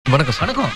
வணக்கம் சார் வணக்கம்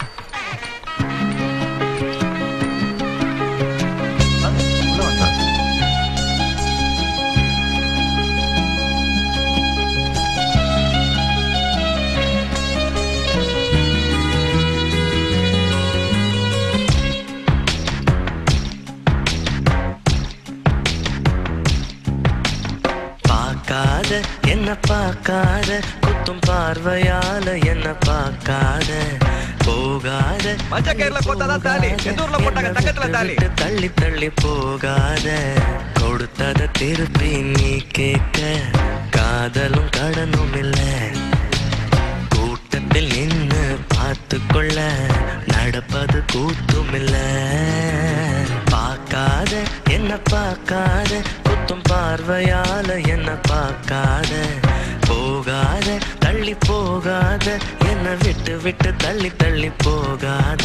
பார்க்காத என்ன பார்க்காத குத்தும் பார்வையால என்ன பார்க்காத போகாத மஞ்ச கயிறுல போட்டாதான் தாலி. எந்த ஊர்ல போட்டாங்க? தங்கத்துல தாலி. விட்டு தள்ளி தள்ளி போகாத கொடுத்தத திருப்பி நீ கேட்க காதலும் கடனும் இல்ல கூட்டத்தில் நின்னு பார்த்து கொள்ள நடப்பது கூத்தும் இல்ல பார்க்காத என்ன பார்க்காத குத்தும் பார்வையால என்ன பார்க்காத போகாத தள்ளி போகாத என்ன விட்டு விட்டு தள்ளி தள்ளி போகாத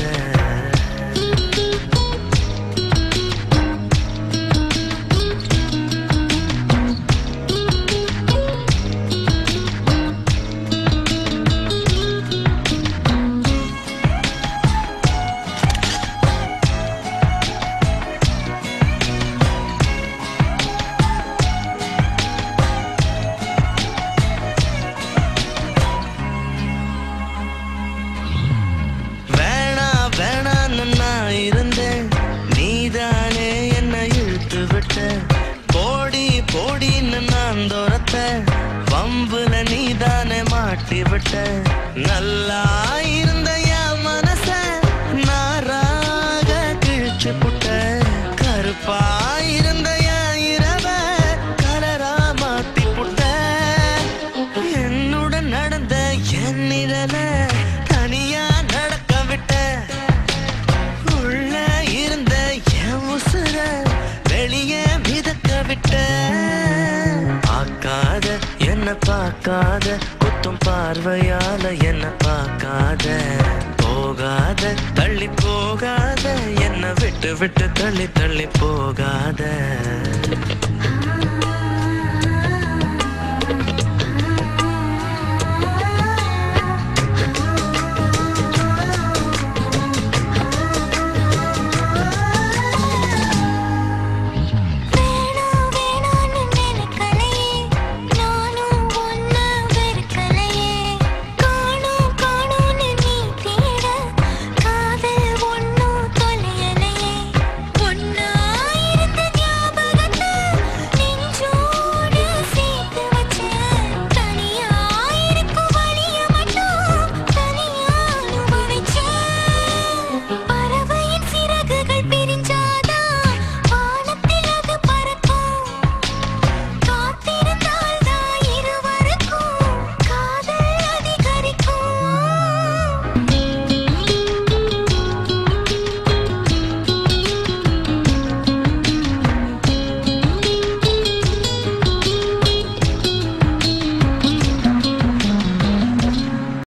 வேணா வேணான்னு நான் இருந்தேன் நீதானே என்ன இழுத்து விட்ட போடி போடின்னு நான் துரத்த வம்புல நீதானே மாட்டி விட்ட நல்லா இருந்த என் மனச நாராக கிழிச்சு புட்ட கருப்பா இருந்த என் இரவ கலரா மாத்தி புட்ட என்னுடன் நடந்த என் நிழல தனியா நடக்க விட்ட உள்ள இருந்த என் உசுர வெளியே மிதக்க விட்ட பார்க்காத என்ன பார்க்காத குத்தும் பார்வையால என்ன பார்க்காத போகாத தள்ளி போகாத என்ன விட்டு விட்டு தள்ளி தள்ளி போகாத